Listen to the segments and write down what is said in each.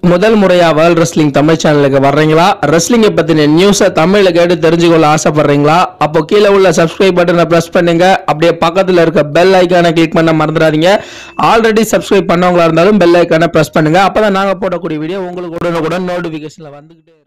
முதல் முறையா world wrestling Tamil சேனலுக்கு வர்றீங்களா ரெஸ்லிங்கை பத்தின நியூஸை தமிழ்ல கேட்டு தெரிஞ்சுக்கொள்ள ஆசைப்படுறீங்களா அப்போ கீழே உள்ள சப்ஸ்கிரைப் பட்டனை பிரஸ் பண்ணுங்க அப்படியே பக்கத்துல இருக்க பெல் ஐக்கானை கிளிக் பண்ண மறந்துடாதீங்க ஆல்ரெடி சப்ஸ்கிரைப் பண்ணவங்களா இருந்தாலும் பெல் ஐக்கானை பிரஸ் பண்ணுங்க அப்பதான் நாங்க போடக்கூடிய வீடியோ உங்களுக்கு உடனுக்குடன் நோட்டிபிகேஷன்ல வந்துகிட்டே இருக்கும்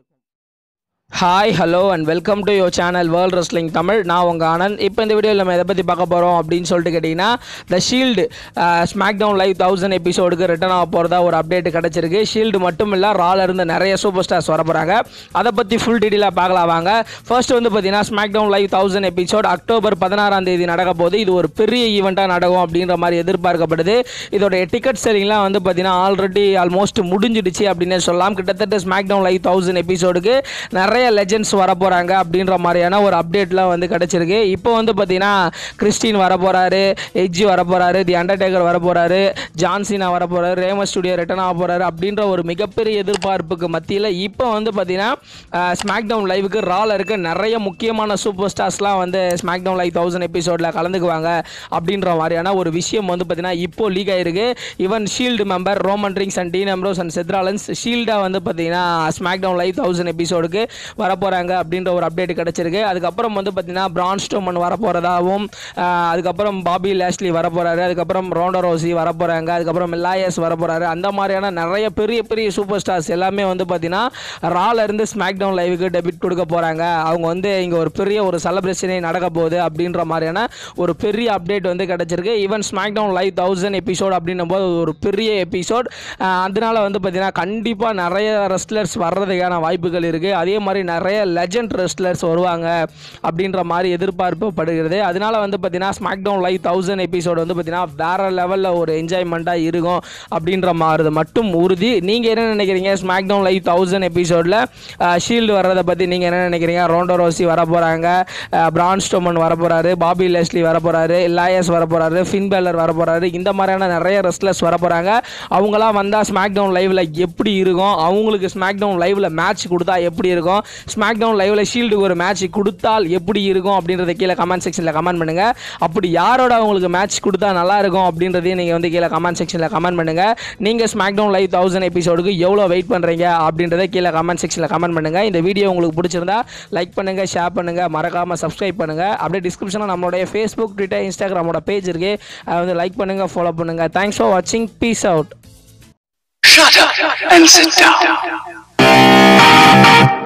hi hello and welcome to your channel world wrestling Tamil நான் உங்கள் ஆனந்த் இப்போ இந்த வீடியோவில் நம்ம எதை பற்றி பார்க்க போகிறோம் அப்படின்னு சொல்லிட்டு கேட்டிங்கன்னா the shield SmackDown live thousand எபிசோடுக்கு ரிட்டர்ன் ஆக போகிறதா ஒரு அப்டேட் கிடச்சிருக்கு ஷீல்டு மட்டும் இல்லை ரால இருந்து நிறைய சூப்பர் ஸ்டார்ஸ் வர போகிறாங்க அதை பற்றி ஃபுல் டீட்டெயிலாக பார்க்கலாம் வாங்க ஃபர்ஸ்ட் வந்து பார்த்தீங்கன்னா SmackDown live thousand episode October பதினாறாம் தேதி நடக்க போகுது இது ஒரு பெரிய ஈவெண்ட்டாக நடக்கும் அப்படின்ற மாதிரி எதிர்பார்க்கப்படுது இதோட டிக்கெட் செல்லிங்லாம் வந்து பார்த்தீங்கன்னா ஆல்ரெடி ஆல்மோஸ்ட் முடிஞ்சிடுச்சு அப்படின்னு சொல்லலாம் கிட்டத்தட்ட ஸ்மாக் டவுன் லைவ் தௌசண்ட் எபிசோடுக்கு நிறைய லெஜெண்ட்ஸ் வர போகிறாங்க அப்படின்ற மாதிரியான ஒரு அப்டேட்லாம் வந்து கிடச்சிருக்கு இப்போ வந்து பார்த்தீங்கன்னா கிறிஸ்டின் வர போகிறாரு எஜ்ஜி வர போகிறாரு தி அண்டர்டேக்கர் வர போகிறாரு ஜான்சினா வர போகிறாரு ரேமஸ் ஸ்டுடியோ ரிட்டர்ன் ஆக போகிறாரு அப்படின்ற ஒரு மிகப்பெரிய எதிர்பார்ப்புக்கு மத்தியில் இப்போ வந்து பார்த்தீங்கன்னா ஸ்மாக் டவுன் லைவுக்கு ரால இருக்க நிறைய முக்கியமான சூப்பர் ஸ்டார்ஸ்லாம் வந்து ஸ்மாக் டவுன் லைவ் தௌசண்ட் எபிசோடில் கலந்துக்குவாங்க அப்படின்ற மாதிரியான ஒரு விஷயம் வந்து பார்த்தீங்கன்னா இப்போ லீக் ஆயிருக்கு even shield member Roman Reigns and Dean Ambrose and Seth Rollins ஷீல்டாக வந்து பார்த்தீங்கன்னா ஸ்மாக் டவுன் லைவ் தௌசண்ட் எபிசோடுக்கு வர போகிறாங்க அப்படின்ற ஒரு அப்டேட் கிடச்சிருக்கு அதுக்கப்புறம் வந்து பார்த்தீங்கன்னா பிரான் ஸ்டோமன் வர போகிறதாகவும் அதுக்கப்புறம் பாபி லேஸ்லி வர போகிறாரு அதுக்கப்புறம் ரோண்டோ ரோசி வர போகிறாங்க அதுக்கப்புறம் மில்லாயஸ் வர போகிறாரு அந்த மாதிரியான நிறைய பெரிய பெரிய சூப்பர் ஸ்டார்ஸ் எல்லாமே வந்து பார்த்தீங்கன்னா ரால இருந்து ஸ்மாக் டவுன் லைவுக்கு டெபிட் கொடுக்க போகிறாங்க அவங்க வந்து இங்கே ஒரு பெரிய ஒரு செலப்ரேஷனே நடக்க போகுது அப்படின்ற மாதிரியான ஒரு பெரிய அப்டேட் வந்து கிடச்சிருக்கு even SmackDown live thousand episode அப்படின்னும் போது ஒரு பெரிய எபிசோட் அதனால வந்து பார்த்தீங்கன்னா கண்டிப்பாக நிறைய ரெஸ்லர்ஸ் வர்றதுக்கான வாய்ப்புகள் இருக்குது அதே மாதிரி நிறைய லெஜண்ட் ரெஸ்லர்ஸ் வருவாங்க அப்படின்ற மாதிரி எதிர்பார்க்கப்படுகிறது அதனால வந்து பார்த்தீங்கன்னா SmackDown live thousand episode வந்து பார்த்தீங்கன்னா வேற லெவலில் ஒரு என்ஜாய்மெண்ட்டாக இருக்கும் அப்படின்ற மாதிரி மட்டும் உறுதி நீங்கள் என்ன நினைக்கிறீங்க ஸ்மாக் டவுன் லைவ் தௌசண்ட் எபிசோடில் ஷீல்டு வர்றதை பற்றி நீங்கள் என்ன நினைக்கிறீங்க ரோண்டோ ரோசி வர போகிறாங்க பிரான் ஸ்டோமன் வர போகிறாரு பாபி லெஸ்லி வர போகிறாரு லாயஸ் வர போகிறாரு ஃபின் பேலர் வர போகிறாரு இந்த மாதிரியான நிறைய ரெஸ்லர்ஸ் வர போகிறாங்க அவங்களாம் வந்தால் ஸ்மாக் டவுன் லைவில் எப்படி இருக்கும் அவங்களுக்கு ஸ்மாக் டவுன் லைவில் மேட்ச் கொடுத்தா எப்படி இருக்கும் ஸ்மாக் டவுன் லைவில் ஷீல்டுக்கு ஒரு மேட்ச் கொடுத்தால் எப்படி இருக்கும் அப்படின்றத கீழே கமெண்ட் செக்ஷனில் கமெண்ட் பண்ணுங்கள் அப்படி யாரோட அவங்களுக்கு மேட்ச் கொடுத்தா நல்லா இருக்கும் அப்படின்றதையும் நீங்கள் வந்து கீழே கமெண்ட் செக்ஷனில் கமெண்ட் பண்ணுங்கள் நீங்கள் ஸ்மாக் டவுன் லைவ் தௌசண்ட் எபிசோடுக்கு எவ்வளோ வெயிட் பண்ணுறீங்க அப்படின்றத கீழே கமெண்ட் செக்ஷனில் கமெண்ட் பண்ணுங்கள் இந்த வீடியோ உங்களுக்கு பிடிச்சிருந்தா லைக் பண்ணுங்கள் ஷேர் பண்ணுங்கள் மறக்காமல் சப்ஸ்கிரைப் பண்ணுங்கள் அப்படியே டிஸ்கிரிப்ஷனில் நம்மளுடைய ஃபேஸ்புக் ட்விட்டர் இன்ஸ்டாகிராமோட பேஜ் இருக்குது அதை வந்து லைக் பண்ணுங்கள் ஃபாலோ பண்ணுங்கள் தேங்க்ஸ் ஃபார் வாட்சிங் peace out Shut up and sit down.